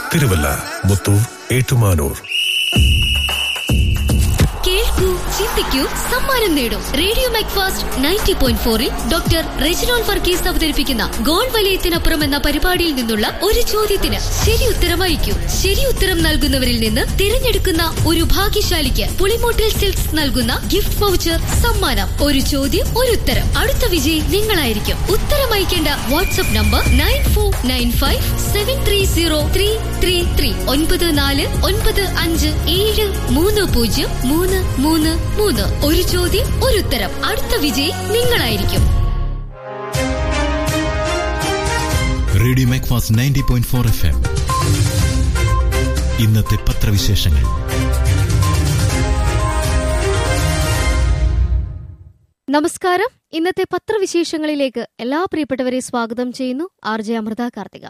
തിരുവല്ല മുത്തൂർ ഏറ്റുമാനൂർ കേൾക്കൂ ചിന്തിക്കൂ സമ്മാനം നേടൂ റേഡിയോ മെക്ഫാസ്റ്റ് നയൻറ്റി പോയിന്റ് ഫോറിൽ ഡോക്ടർ റെജിനോൾ വർഗീസ് അവതരിപ്പിക്കുന്ന ഗോൾ വലയത്തിനപ്പുറം എന്ന പരിപാടിയിൽ നിന്നുള്ള ഒരു ചോദ്യത്തിന് ശരി ഉത്തരമായിരിക്കും ശരി ഉത്തരം നൽകുന്നവരിൽ നിന്ന് തിരഞ്ഞെടുക്കുന്ന ഒരു ഭാഗ്യശാലിക്ക് പുളിമോട്ടിൽ സിൽക്സ് നൽകുന്ന ഗിഫ്റ്റ് വൗച്ചർ സമ്മാനം ഒരു ചോദ്യം ഒരു ഉത്തരം അടുത്ത വിജയി നിങ്ങളായിരിക്കും ഉത്തരം അയക്കേണ്ട WhatsApp number nine four nine five seven three zero three three three ഒൻപത് നാല് ഒൻപത് അഞ്ച് ഏഴ് മൂന്ന് പൂജ്യം മൂന്ന് മൂന്ന് മൂന്ന് ഒരു ചോദ്യം ഒരു ഉത്തരം അടുത്ത വിജയി നിങ്ങളായിരിക്കും radio Macfast ninety point four F M ഇന്നത്തെ പത്രവിശേഷങ്ങൾ നമസ്കാരം ഇന്നത്തെ പത്രവിശേഷങ്ങളിലേക്ക് എല്ലാ പ്രിയപ്പെട്ടവരെ സ്വാഗതം ചെയ്യുന്നു ആർ ജെ അമൃത കാർത്തിക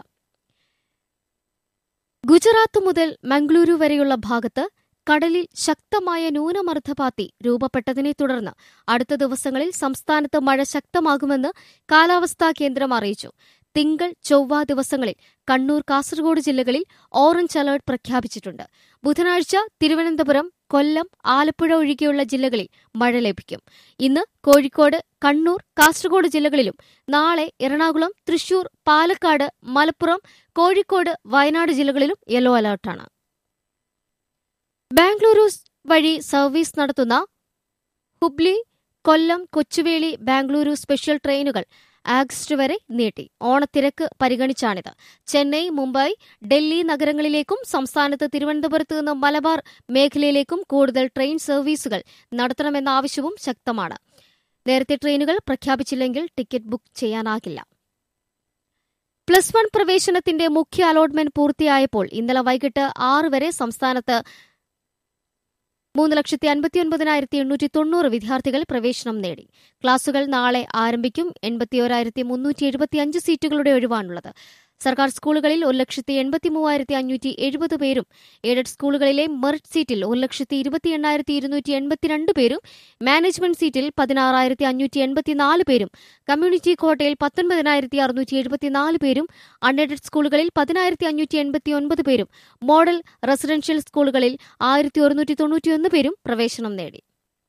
ഗുജറാത്ത് മുതൽ മംഗളൂരു വരെയുള്ള ഭാഗത്ത് കടലിൽ ശക്തമായ ന്യൂനമർദ്ദപാത്തി രൂപപ്പെട്ടതിനെ തുടർന്ന് അടുത്ത ദിവസങ്ങളിൽ സംസ്ഥാനത്ത് മഴ ശക്തമാകുമെന്ന് കാലാവസ്ഥാ കേന്ദ്രം അറിയിച്ചു തിങ്കൾ ചൊവ്വ ദിവസങ്ങളിൽ കണ്ണൂർ കാസർഗോഡ് ജില്ലകളിൽ ഓറഞ്ച് അലർട്ട് പ്രഖ്യാപിച്ചിട്ടുണ്ട് ബുധനാഴ്ച തിരുവനന്തപുരം കൊല്ലം ആലപ്പുഴ ഒഴികെയുള്ള ജില്ലകളിൽ മഴ ലഭിക്കും ഇന്ന് കോഴിക്കോട് കണ്ണൂർ കാസർഗോഡ് ജില്ലകളിലും നാളെ എറണാകുളം തൃശൂർ പാലക്കാട് മലപ്പുറം കോഴിക്കോട് വയനാട് ജില്ലകളിലും യെല്ലോ അലർട്ടാണ് ബാംഗ്ലൂരു വഴി സർവീസ് നടത്തുന്ന ഹുബ്ലി കൊല്ലം കൊച്ചുവേളി ബാംഗ്ലൂരു സ്പെഷ്യൽ ട്രെയിനുകൾ ആഗസ്റ്റ് വരെ നീട്ടി ഓണത്തിരക്ക് പരിഗണിച്ചാണിത് ചെന്നൈ മുംബൈ ഡൽഹി നഗരങ്ങളിലേക്കും സംസ്ഥാനത്ത് തിരുവനന്തപുരത്ത് നിന്ന് മലബാർ മേഖലയിലേക്കും കൂടുതൽ ട്രെയിൻ സർവീസുകൾ നടത്തണമെന്ന ആവശ്യവും ശക്തമാണ് നേരത്തെ ട്രെയിനുകൾ പ്രഖ്യാപിച്ചില്ലെങ്കിൽ ടിക്കറ്റ് ബുക്ക് ചെയ്യാനാകില്ല പ്ലസ് വൺ പ്രവേശനത്തിന്റെ മുഖ്യ അലോട്ട്മെന്റ് പൂർത്തിയായപ്പോൾ ഇന്നലെ വൈകിട്ട് ആറ് വരെ സംസ്ഥാനത്ത് മൂന്ന് ലക്ഷത്തി അൻപത്തിയൊൻപതിനായിരത്തി എണ്ണൂറ്റി തൊണ്ണൂറ് വിദ്യാർത്ഥികൾ പ്രവേശനം നേടി ക്ലാസുകൾ നാളെ ആരംഭിക്കും എൺപത്തിയോരായിരത്തി മുന്നൂറ്റി എഴുപത്തിയഞ്ച് സീറ്റുകളുടെ ഒഴിവാണുള്ളത് സർക്കാർ സ്കൂളുകളിൽ ഒരു ലക്ഷത്തി എൺപത്തി മൂവായിരത്തി അഞ്ഞൂറ്റി എഴുപത് പേരും എയ്ഡഡ് സ്കൂളുകളിലെ മെറിറ്റ് സീറ്റിൽ ഒരു ലക്ഷത്തി ഇരുപത്തി എണ്ണായിരത്തി ഇരുന്നൂറ്റി എൺപത്തിരണ്ട് പേരും മാനേജ്മെന്റ് സീറ്റിൽ പതിനാറായിരത്തി അഞ്ഞൂറ്റി എൺപത്തിനാല് പേരും കമ്മ്യൂണിറ്റി കോട്ടയിൽ പത്തൊൻപതിനായിരത്തി അറുന്നൂറ്റി എഴുപത്തിനാല് പേരും അൺഎയ്ഡഡ് സ്കൂളുകളിൽ പതിനായിരത്തി അഞ്ഞൂറ്റി എൺപത്തി ഒൻപത് പേരും മോഡൽ റെസിഡൻഷ്യൽ സ്കൂളുകളിൽ ആയിരത്തി ഒരുന്നൂറ്റി തൊണ്ണൂറ്റിയൊന്ന് പേരും പ്രവേശനം നേടി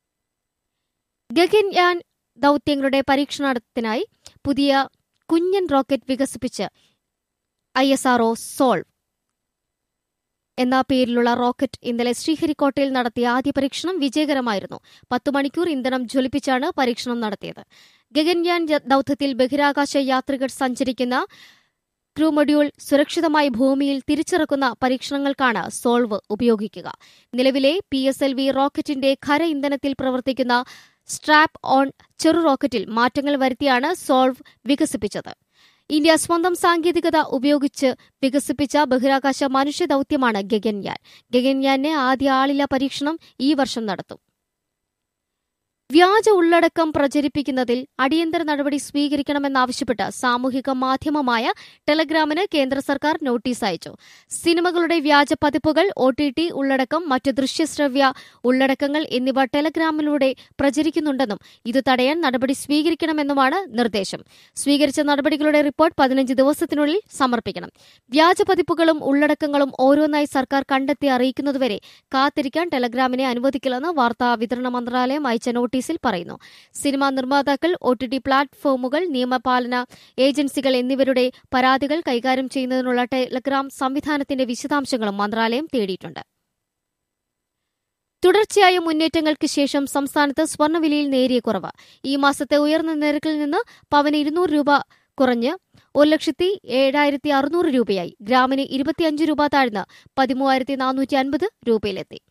ഗഗൻയാൻ ദൌത്യങ്ങളുടെ പരീക്ഷണത്തിനായി പുതിയ കുഞ്ഞൻ റോക്കറ്റ് വികസിപ്പിച്ച് ഐ എസ് ആർഒ സോൾവ് എന്ന പേരിലുള്ള റോക്കറ്റ് ഇന്നലെ ശ്രീഹരിക്കോട്ടയിൽ നടത്തിയ ആദ്യ പരീക്ഷണം വിജയകരമായിരുന്നു പത്ത് മണിക്കൂർ ഇന്ധനം ജ്വലിപ്പിച്ചാണ് പരീക്ഷണം നടത്തിയത് ഗഗൻയാൻ ദൌത്യത്തിൽ ബഹിരാകാശ യാത്രികർ സഞ്ചരിക്കുന്ന ക്രൂ മൊഡ്യൂൾ സുരക്ഷിതമായി ഭൂമിയിൽ തിരിച്ചിറക്കുന്ന പരീക്ഷണങ്ങൾക്കാണ് സോൾവ് ഉപയോഗിക്കുക നിലവിലെ പി എസ് എൽ വി റോക്കറ്റിന്റെ ഖര ഇന്ധനത്തിൽ പ്രവർത്തിക്കുന്ന സ്ട്രാപ്പ് ഓൺ ചെറു റോക്കറ്റിൽ മാറ്റങ്ങൾ വരുത്തിയാണ് സോൾവ് വികസിപ്പിച്ചത് ഇന്ത്യ സ്വന്തം സാങ്കേതികത ഉപയോഗിച്ച് വികസിപ്പിച്ച ബഹിരാകാശ മനുഷ്യ ദൌത്യമാണ് ഗഗൻയാൻ ഗഗൻയാനെ ആദ്യ ആളില്ല പരീക്ഷണം ഈ വർഷം നടത്തും വ്യാജ ഉള്ളടക്കം പ്രചരിപ്പിക്കുന്നതിൽ അടിയന്തര നടപടി സ്വീകരിക്കണമെന്നാവശ്യപ്പെട്ട് സാമൂഹിക മാധ്യമമായ ടെലഗ്രാമിന് കേന്ദ്ര സർക്കാർ നോട്ടീസ് അയച്ചു സിനിമകളുടെ വ്യാജ പതിപ്പുകൾ ഒ ടി ടി ഉള്ളടക്കം മറ്റ് ദൃശ്യശ്രവ്യ ഉള്ളടക്കങ്ങൾ എന്നിവ ടെലഗ്രാമിലൂടെ പ്രചരിക്കുന്നുണ്ടെന്നും ഇത് തടയാൻ നടപടി സ്വീകരിക്കണമെന്നുമാണ് നിർദ്ദേശം സ്വീകരിച്ച നടപടികളുടെ റിപ്പോർട്ട് പതിനഞ്ച് ദിവസത്തിനുള്ളിൽ സമർപ്പിക്കണം വ്യാജ പതിപ്പുകളും ഉള്ളടക്കങ്ങളും ഓരോന്നായി സർക്കാർ കണ്ടെത്തി അറിയിക്കുന്നതുവരെ കാത്തിരിക്കാൻ ടെലഗ്രാമിനെ അനുവദിക്കില്ലെന്ന് വാർത്താ വിതരണ മന്ത്രാലയം അയച്ച നോട്ടീസ് നോട്ടീസിൽ പറയുന്നു സിനിമാ നിർമ്മാതാക്കൾ ഒ ടി ടി പ്ലാറ്റ്ഫോമുകൾ നിയമപാലന ഏജൻസികൾ എന്നിവരുടെ പരാതികൾ കൈകാര്യം ചെയ്യുന്നതിനുള്ള ടെലഗ്രാം സംവിധാനത്തിന്റെ വിശദാംശങ്ങളും മന്ത്രാലയം തേടിയിട്ടുണ്ട് തുടർച്ചയായ മുന്നേറ്റങ്ങൾക്ക് ശേഷം സംസ്ഥാനത്ത് സ്വർണ്ണവിലയിൽ നേരിയ കുറവ് ഈ മാസത്തെ ഉയർന്ന നിരക്കിൽ നിന്ന് പവന് ഇരുന്നൂറ് രൂപ കുറഞ്ഞ് ഒരു ലക്ഷത്തി ഏഴായിരത്തി അറുന്നൂറ് രൂപയായി ഗ്രാമിന് ഇരുപത്തിയഞ്ച് രൂപ താഴ്ന്ന് പതിമൂവായിരത്തി നാനൂറ്റി അൻപത് രൂപയിലെത്തി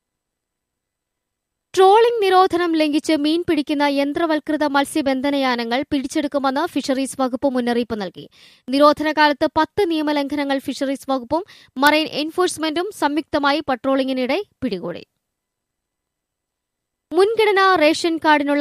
ട്രോളിംഗ് നിരോധനം ലംഘിച്ച് മീൻ പിടിക്കുന്ന യന്ത്രവൽകൃത മത്സ്യബന്ധനയാനങ്ങൾ പിടിച്ചെടുക്കുമെന്ന് ഫിഷറീസ് വകുപ്പ് മുന്നറിയിപ്പ് നൽകി നിരോധന കാലത്ത് പത്ത് നിയമലംഘനങ്ങൾ ഫിഷറീസ് വകുപ്പും മറൈൻ എൻഫോഴ്സ്മെന്റും സംയുക്തമായി പട്രോളിംഗിനിടെ പിടികൂടി മുൻഗണനാ റേഷൻ കാർഡിനുള്ള